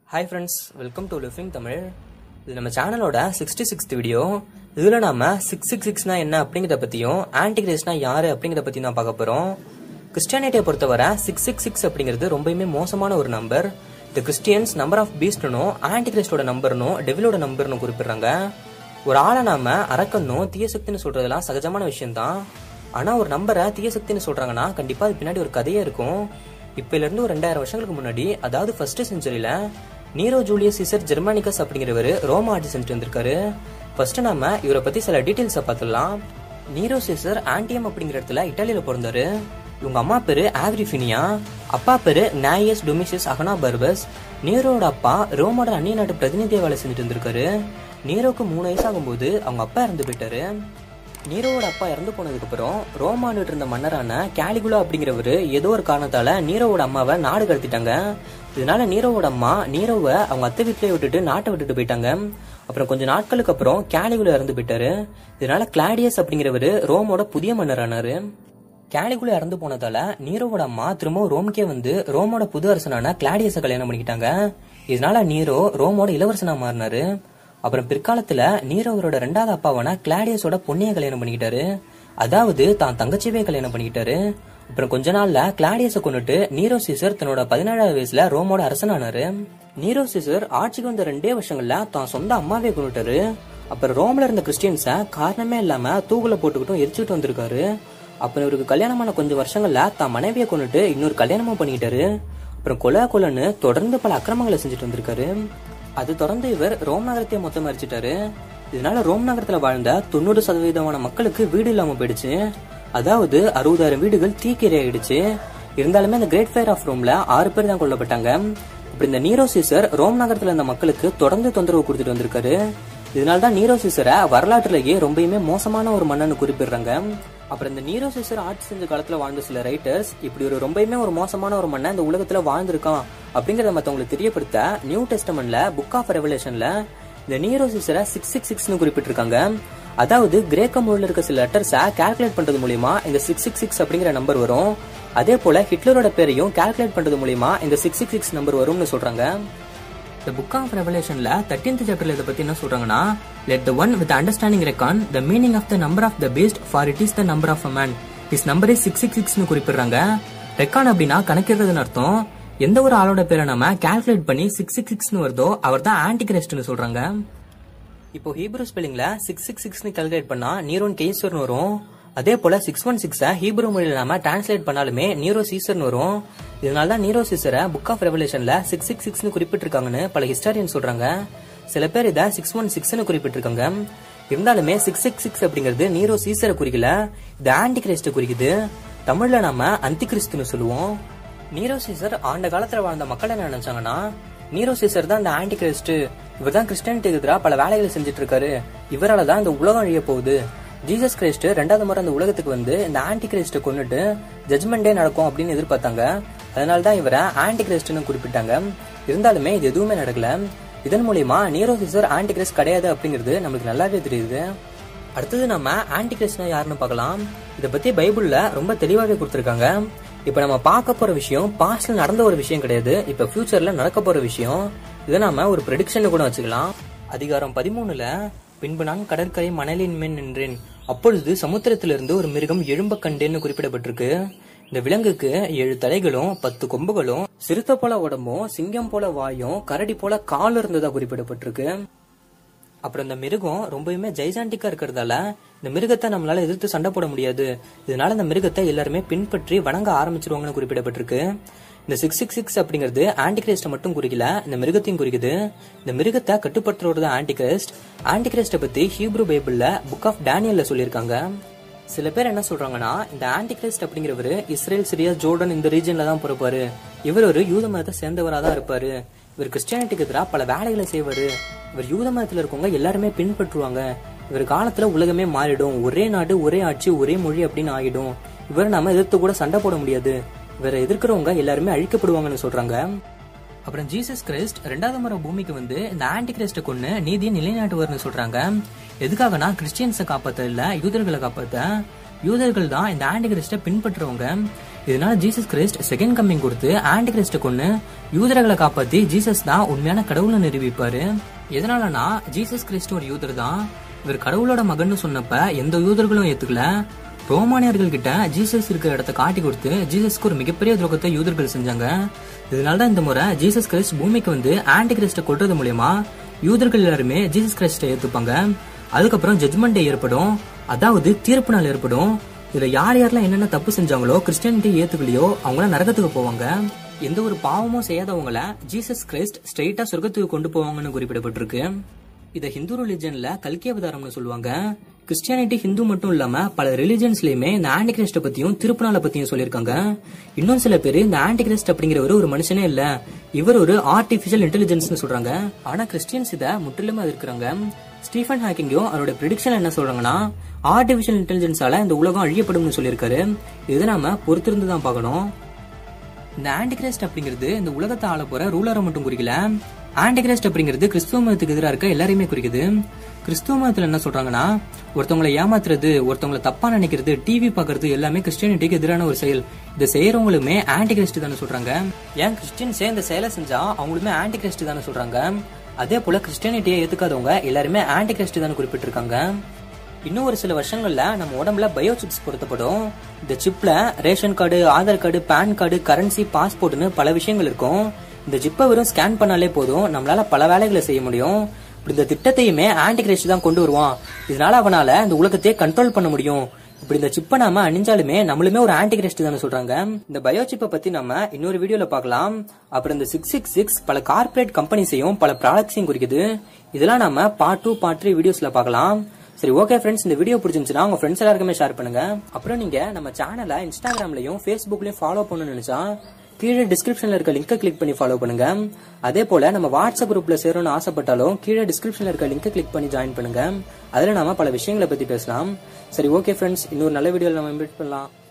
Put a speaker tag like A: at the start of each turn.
A: hi friends welcome to living Tamil இது நம்ம சேனலோட சிக்ஸ்டி சிக்ஸ்த் வீடியோ இதில் நாம சிக்ஸ் சிக்ஸ் சிக்ஸ்னா என்ன அப்படிங்கிறத பற்றியும் ஆன்டிகிரேஸ்னா யாரு அப்படிங்கிறத பற்றியும் தான் பார்க்க போகிறோம் கிறிஸ்டியானிட்டியை பொறுத்தவரை சிக்ஸ் சிக்ஸ் சிக்ஸ் அப்படிங்கிறது ரொம்பவுமே மோசமான ஒரு நம்பர் இந்த கிறிஸ்டியன்ஸ் நம்பர் ஆஃப் பீஸ்ட்னும் ஆன்டிகிரேஸ்டோட நம்பர்னும் டெவிலோட நம்பர்னு குறிப்பிடுறாங்க ஒரு ஆளை நாம அரக்கன்னும் தீயசக்தின்னு சொல்றதெல்லாம் சகஜமான விஷயம்தான் ஆனா ஒரு நம்பரை தீயசக்தின்னு சொல்றாங்கன்னா கண்டிப்பா அது பின்னாடி ஒரு கதையே இருக்கும் இப்பல இருந்து ஒரு ரெண்டாயிரம் வருஷங்களுக்கு முன்னாடி அதாவது ஃபர்ஸ்ட் செஞ்சுரியில நீரோ ஜூலியஸ் சீசர் ஜெர்மானிகஸ் அப்படிங்கிறவர் ரோமா ஆட்சி செஞ்சுட்டு வந்திருக்காரு ஃபர்ஸ்ட் நாம இவரை பத்தி சில டீடைல்ஸை பார்த்துடலாம் நீரோ சீசர் ஆன்டியம் அப்படிங்கிற இடத்துல இட்டாலியில பிறந்தாரு இவங்க அம்மா பேரு ஆக்ரிஃபினியா அப்பா பேரு நாயஸ் டொமிசியஸ் அகனா பர்பஸ் நீரோட அப்பா ரோமோட அந்நிய நாட்டு பிரதிநிதியா வேலை செஞ்சுட்டு இருந்திருக்காரு நீரோக்கு மூணு வயசு ஆகும்போது அவங்க அப்பா இறந்து போயிட்டாரு நீரோவோட அப்பா இறந்து போனதுக்கு அப்புறம் ரோமானுட்டு இருந்த மன்னரான கேலிகுலா அப்படிங்கிறவரு ஏதோ ஒரு காரணத்தால நீரோவோட அம்மாவை நாடு கடத்திட்டாங்க இதனால நீரோவோட அம்மா நீரோவை அவங்க அத்தை வீட்டிலே விட்டுட்டு நாட்டை விட்டுட்டு போயிட்டாங்க அப்புறம் கொஞ்ச நாட்களுக்கு அப்புறம் கேலிகுலா இறந்து போயிட்டாரு இதனால கிளாடியஸ் அப்படிங்கிறவரு ரோமோட புதிய மன்னரானாரு கேலிகுலா இறந்து போனதால நீரோவோட அம்மா திரும்பவும் ரோம்கே வந்து ரோமோட புது அரசனான கிளாடியஸை கல்யாணம் பண்ணிக்கிட்டாங்க இதனால நீரோ ரோமோட இளவரசனா மாறினாரு அப்புறம் பிற்காலத்துல நீரோ அவரோட ரெண்டாவது அப்பாவான கிளாடியஸோட பொண்ணைய கல்யாணம் பண்ணிக்கிட்டாரு அதாவது தான் தங்கச்சியவே கல்யாணம் பண்ணிக்கிட்டாரு அப்புறம் கொஞ்ச நாள்ல கிளாடியஸை கொண்டுட்டு நீரோ சீசர் தன்னோட பதினேழாவது வயசுல ரோமோட அரசனானாரு நீரோ சீசர் ஆட்சிக்கு வந்த ரெண்டே வருஷங்கள்ல தான் சொந்த அம்மாவே கொண்டுட்டாரு அப்புறம் ரோம்ல இருந்த கிறிஸ்டியன்ஸ காரணமே இல்லாம தூக்குல போட்டுக்கிட்டும் எரிச்சுட்டு வந்திருக்காரு அப்புறம் இவருக்கு கல்யாணமான கொஞ்சம் வருஷங்கள்ல தான் மனைவியை கொண்டுட்டு இன்னொரு கல்யாணமும் பண்ணிக்கிட்டாரு அப்புறம் கொலை கொலைன்னு தொடர்ந்து பல அக்கிரமங்களை செஞ்சுட்டு வந்திருக்காரு அது தொடர்ந்து இவர் ரோம் நகரத்தையே மொத்தம் அரிச்சிட்டாரு இதனால ரோம் நகரத்துல வாழ்ந்த தொண்ணூறு சதவீதமான மக்களுக்கு வீடு இல்லாம போயிடுச்சு அதாவது அறுபதாயிரம் வீடுகள் தீக்கிரை ஆயிடுச்சு இருந்தாலுமே இந்த கிரேட் ஃபயர் ஆஃப் ரோம்ல ஆறு பேர் தான் கொல்லப்பட்டாங்க இப்படி இந்த நீரோ சீசர் ரோம் நகரத்துல இருந்த மக்களுக்கு தொடர்ந்து தொந்தரவு கொடுத்துட்டு வந்திருக்காரு இதனால தான் நீரோ சீசரை வரலாற்றுலயே ரொம்பவுமே மோசமான ஒரு மன்னன்னு குறிப்பிடுறாங்க அப்புறம் இந்த நீரோ சீசர் ஆட்சி செஞ்ச காலத்துல வாழ்ந்த சில ரைட்டர்ஸ் இப்படி ஒரு ரொம்பவுமே ஒரு மோசமான ஒரு மன்னன் இந்த உலகத்துல வாழ்ந்திருக்கான் அப்படிங்கறத மத்தவங்களுக்கு தெரியப்படுத்த நியூ டெஸ்டமெண்ட்ல புக் ஆஃப் ரெவலேஷன்ல இந்த நீரோ சீசரை சிக்ஸ் சிக்ஸ் சிக்ஸ்னு குறிப்பிட்டிருக்காங்க அதாவது கிரேக்க மொழியில் இருக்க சில லெட்டர்ஸை கால்குலேட் பண்றது மூலியமா இந்த சிக்ஸ் சிக்ஸ் சிக்ஸ் அப்படிங்கிற நம்பர் வரும் அதே போல ஹிட்லரோட பேரையும் கால்குலேட் பண்றது மூலியமா இந்த சிக்ஸ் சிக்ஸ் சிக்ஸ் நம்பர் வரும்னு சொல்றாங்க இந்த புக் ஆஃப் ரெவலேஷன்ல தேர்டீன்த் சாப்டர்ல இதை பத்தி என்ன சொல்றாங்கன்னா let the one with understanding reckon the meaning of the number of the beast for it is the number of a man is number is six six சிக்ஸ்னு குறிப்பிடுறாங்க ரெக்கான் அப்படின்னா கணக்கிடுறதுன்னு அர்த்தம் எந்த ஒரு ஆளோட பேரை நம்ம கால்குலேட் பண்ணி சிக்ஸ் சிக்ஸ் சிக்ஸ்னு வருதோ அவர் தான் ஆன்டிகிரஸ்ட்னு சொல்றாங்க இப்போ ஹீப்ரூ ஸ்பெல்லிங்ல சிக்ஸ் சிக்ஸ் சிக்ஸ்னு கால்குலேட் பண்ணா நீரோன் கேஸ்வர்னு வரும் அதே போல சிக்ஸ் ஒன் சிக்ஸை ஹீப்ரூ மொழியில நாம டிரான்ஸ்லேட் பண்ணாலுமே நீரோ சீசர்னு வரும் இதனால தான் நீரோ சீசரை புக் ஆஃப் ரெவலேஷன்ல சிக்ஸ் சிக்ஸ் சிக்ஸ்னு குறிப்பிட்டிருக்காங்கன்னு பல ஹிஸ்டாரியன் சொல்றாங்க சில பேர் இதை சிக்ஸ் ஒன் சிக்ஸ்னு குறிப்பிட்டிருக்காங்க இருந்தாலுமே சிக்ஸ் சிக்ஸ் சிக்ஸ் அப்படிங்கிறது நீரோ சீசரை குறிக்கல இது ஆன்டி கிரைஸ்ட குறிக்குது தமிழ்ல நாம அந்தி கிறிஸ்துன்னு சொல்லுவோம் நீரோ சீசர் ஆண்ட காலத்துல வாழ்ந்த மக்கள் என்ன நினைச்சாங்கன்னா நீரோ சீசர் தான் இந்த ஆன்டி கிரைஸ்ட் இவர் தான் கிறிஸ்டியானிட்டிக்கு எதிராக பல வேலைகளை செஞ்சுட்டு இருக்காரு இவரால தான் இந்த உலகம் அழிய போகுது ஜீசஸ் கிரைஸ்ட் ரெண்டாவது முறை அந்த உலகத்துக்கு வந்து இந்த ஆன்டி கிரைஸ்ட கொண்டுட்டு ஜட்மெண்டே நடக்கும் அப்படின்னு எதிர்பார்த்தாங்க அதனால தான் இவரை ஆன்டி கிரைஸ்ட்னு குறிப்பிட்டாங்க இருந்தாலுமே இது எதுவுமே நடக்கல இதன் மூலியமா நீரோ சீசர் ஆன்டி கிரைஸ்ட் கிடையாது அப்படிங்கிறது நம்மளுக்கு நல்லாவே தெரியுது அடுத்தது நம்ம ஆன்டி கிரைஸ்ட்னா யாருன்னு பார்க்கலாம் இதை பத்தி பைபிள்ல ரொம்ப தெளிவாவே கொடுத்துருக்காங்க இப்ப நம்ம பார்க்க போற விஷயம் பாஸ்ட்ல நடந்த ஒரு விஷயம் கிடையாது இப்ப ஃபியூச்சர்ல நடக்க போற விஷயம் இதை நாம ஒரு ப்ரெடிக்ஷன் கூட வச்சுக்கலாம் அதிகாரம் பதிமூணுல பின்பு நான் கடற்கரை மணலின் மேல் நின்றேன் அப்பொழுது சமுத்திரத்திலிருந்து ஒரு மிருகம் எழும்ப கண்டேன்னு குறிப்பிடப்பட்டிருக்கு இந்த விலங்குக்கு ஏழு தலைகளும் பத்து கொம்புகளும் சிறுத்தை போல உடம்பும் சிங்கம் போல வாயும் கரடி போல கால் இருந்ததா குறிப்பிடப்பட்டிருக்கு அப்புறம் இந்த மிருகம் ரொம்பவுமே ஜெய்சாண்டிக்கா இருக்கிறதால இந்த மிருகத்தை நம்மளால எதிர்த்து சண்டை போட முடியாது இதனால இந்த மிருகத்தை எல்லாருமே பின்பற்றி வணங்க ஆரம்பிச்சிருவாங்கன்னு குறிப்பிடப்பட்டிருக்கு இந்த சிக்ஸ் சிக்ஸ் சிக்ஸ் அப்படிங்கிறது ஆன்டிகிரைஸ்ட மட்டும் குறிக்கல இந்த மிருகத்தையும் குறிக்குது இந்த மிருகத்தை கட்டுப்படுத்துறது தான் ஆன்டிகிரைஸ்ட் ஆன்டிகிரைஸ்ட பத்தி ஹீப்ரூ பைபிள்ல புக் ஆஃப் டேனியல்ல சொல்லியிருக்காங்க சில பேர் என்ன சொல்றாங்கன்னா இந்த ஆன்டிகிரைஸ்ட் அப்படிங்கிறவரு இஸ்ரேல் சிரியா ஜோர்டன் இந்த ரீஜன்ல தான் பிறப்பாரு இவர் ஒரு யூத மதத்தை சேர்ந்தவரா தான் இருப்பாரு இவர் கிறிஸ்டியானிட்டிக்கு எதிராக பல வேலைகளை செய்வாரு இவர் யூத மதத்துல இருக்கவங்க எல்லாருமே பின்பற்றுவாங்க இவர் காலத்துல உலகமே மாறிடும் ஒரே நாடு ஒரே ஆட்சி ஒரே மொழி அப்படின்னு ஆகிடும் இவரை நாம எதிர்த்து கூட சண்டை போட முடியாது இவரை எதிர்க்கிறவங்க எல்லாருமே அழிக்கப்படுவாங்கன்னு சொல்றாங்க அப்புறம் ஜீசஸ் கிறிஸ்ட் ரெண்டாவது முறை பூமிக்கு வந்து இந்த ஆன்டி கிறிஸ்ட கொண்டு நீதியை நிலைநாட்டுவார்னு சொல்றாங்க எதுக்காகனா கிறிஸ்டியன்ஸை காப்பாத்த இல்ல யூதர்களை காப்பாத்த யூதர்கள் தான் இந்த ஆன்டி கிறிஸ்ட பின்பற்றுறவங்க இதனால ஜீசஸ் கிறிஸ்ட் செகண்ட் கம்மிங் கொடுத்து ஆன்டி கிறிஸ்ட கொண்டு யூதர்களை காப்பாத்தி ஜீசஸ் தான் உண்மையான கடவுளை நிரூபிப்பாரு எதனாலனா ஜீசஸ் கிறிஸ்ட் ஒரு யூதர் தான் இவர் கடவுளோட மகன்னு சொன்னப்ப எந்த யூதர்களும் ஏத்துக்கல ரோமானியர்கள் கிட்ட ஜீசஸ் இருக்கிற இடத்த காட்டி கொடுத்து ஜீசஸ்க்கு ஒரு மிகப்பெரிய துரோகத்தை யூதர்கள் செஞ்சாங்க இதனால தான் இந்த முறை ஜீசஸ் கிறிஸ்ட் பூமிக்கு வந்து ஆன்டி கிறிஸ்ட கொல்றது மூலியமா யூதர்கள் எல்லாருமே ஜீசஸ் கிறிஸ்ட ஏத்துப்பாங்க அதுக்கப்புறம் ஜட்மெண்ட் டே ஏற்படும் அதாவது தீர்ப்பு நாள் ஏற்படும் இதுல யார் யாரெல்லாம் என்னென்ன தப்பு செஞ்சாங்களோ கிறிஸ்டியானிட்டி ஏத்துக்கலையோ அவங்களாம் நரகத்துக்கு போவாங்க எந்த ஒரு பாவமும் செய்யாதவங்கள ஜீசஸ் கிறிஸ்ட் ஸ்ட்ரெயிட்டா சொர்க்கத்துக்கு கொண்டு போவாங்கன்னு குறிப்பிடப்பட்டிருக்கு இத ஹிந்து ரிலிஜன்ல கல்கி அவதாரம்னு சொல்லுவாங்க கிறிஸ்டியானிட்டி ஹிந்து மட்டும் இல்லாம பல ரிலிஜன்ஸ்லயுமே இந்த ஆன்டி கிறிஸ்ட பத்தியும் திருப்பநாளை பத்தியும் சொல்லியிருக்காங்க இன்னும் சில பேர் இந்த ஆன்டி கிறிஸ்ட் அப்படிங்கிறவர் ஒரு மனுஷனே இல்ல இவர் ஒரு ஆர்டிபிஷியல் இன்டெலிஜென்ஸ்னு சொல்றாங்க ஆனா கிறிஸ்டியன்ஸ் இத முற்றிலுமா இருக்கிறாங்க ஸ்டீஃபன் ஹாக்கிங்கும் அவரோட ப்ரிடிக்ஷன் என்ன சொல்றாங்கன்னா ஆர்டிபிஷியல் இன்டெலிஜென்ஸால இந்த உலகம் அழியப்படும்னு சொல்லியிருக்காரு இது நாம பொறுத்திருந்து தான் பார்க்கணும் இந்த ஆன்டிகிரைஸ்ட் அப்படிங்கிறது இந்த உலகத்தை ஆள போற ரூலரை மட்டும் குறிக்கல ஆன்டிகிரைஸ்ட் அப்படிங்கிறது கிறிஸ்துவ மதத்துக்கு எதிராக இருக்க எல்லாரையுமே குறிக்குது கிறிஸ்துவ மதத்துல என்ன சொல்றாங்கன்னா ஒருத்தவங்களை ஏமாத்துறது ஒருத்தவங்களை தப்பா நினைக்கிறது டிவி பாக்குறது எல்லாமே கிறிஸ்டியானிட்டிக்கு எதிரான ஒரு செயல் இதை செய்யறவங்களுமே ஆன்டிகிரைஸ்ட் தானே சொல்றாங்க ஏன் கிறிஸ்டியன்ஸே இந்த செயலை செஞ்சா அவங்களுமே ஆன்டிகிரைஸ்ட் தானே சொல்றாங்க அதே போல கிறிஸ்டியானிட்டியை ஏத்துக்காதவங்க எல்லாருமே ஆன்டிகிரைஸ்ட் தானே குறிப்பிட்டிருக்காங்க இன்னும் ஒரு சில வருஷங்கள்ல நம்ம உடம்புல பயோ சிப்ஸ் பொருத்தப்படும் இந்த சிப்ல ration card Aadhaar card PAN card currency பாஸ்போர்ட்னு பல விஷயங்கள் இருக்கும் இந்த சிப்பை வெறும் ஸ்கேன் பண்ணாலே போதும் நம்மளால பல வேலைகளை செய்ய முடியும் இப்படி இந்த திட்டத்தையுமே ஆன்டி கிரைஸ்ட் தான் கொண்டு வருவான் இதனால அவனால இந்த உலகத்தையே கண்ட்ரோல் பண்ண முடியும் இப்படி இந்த சிப்பை நாம அணிஞ்சாலுமே நம்மளுமே ஒரு ஆன்டி கிரைஸ்ட் தானே சொல்றாங்க இந்த பயோ சிப்பை பத்தி நம்ம இன்னொரு வீடியோல பார்க்கலாம் அப்புறம் இந்த சிக்ஸ் சிக்ஸ் சிக்ஸ் பல கார்பரேட் கம்பெனிஸையும் பல ப்ராடக்ட்ஸையும் குறிக்குது இதெல்லாம் நம்ம பார்ட் டூ பார்ட் த்ரீ வீடியோஸ்ல பார்க்கலாம் சரி ஓகே ஃப்ரெண்ட்ஸ் இந்த வீடியோ பிடிச்சிருந்துச்சுன்னா உங்க ஃப்ரெண்ட்ஸ் எல்லாருக்குமே ஷேர் பண்ணுங்க அப்புறம் நீங்க நம்ம சேனலை இன்ஸ்டாகிராம்லயும் ஃபேஸ்புக்லயும் ஃபாலோ பண்ணணும்னு நினைச்சா கீழே டிஸ்கிரிப்ஷன்ல இருக்க லிங்கை கிளிக் பண்ணி ஃபாலோ பண்ணுங்க அதே போல நம்ம வாட்ஸ்அப் குரூப்ல சேரணும்னு ஆசைப்பட்டாலும் கீழே டிஸ்கிரிப்ஷன்ல இருக்க லிங்கை கிளிக் பண்ணி ஜாயின் பண்ணுங்க அதுல நாம பல விஷயங்களை பத்தி பேசலாம் சரி ஓகே ஃப்ரெண்ட்ஸ் இன்னொரு நல்ல வீடியோல நம்ம மீட் பண்ணலாம்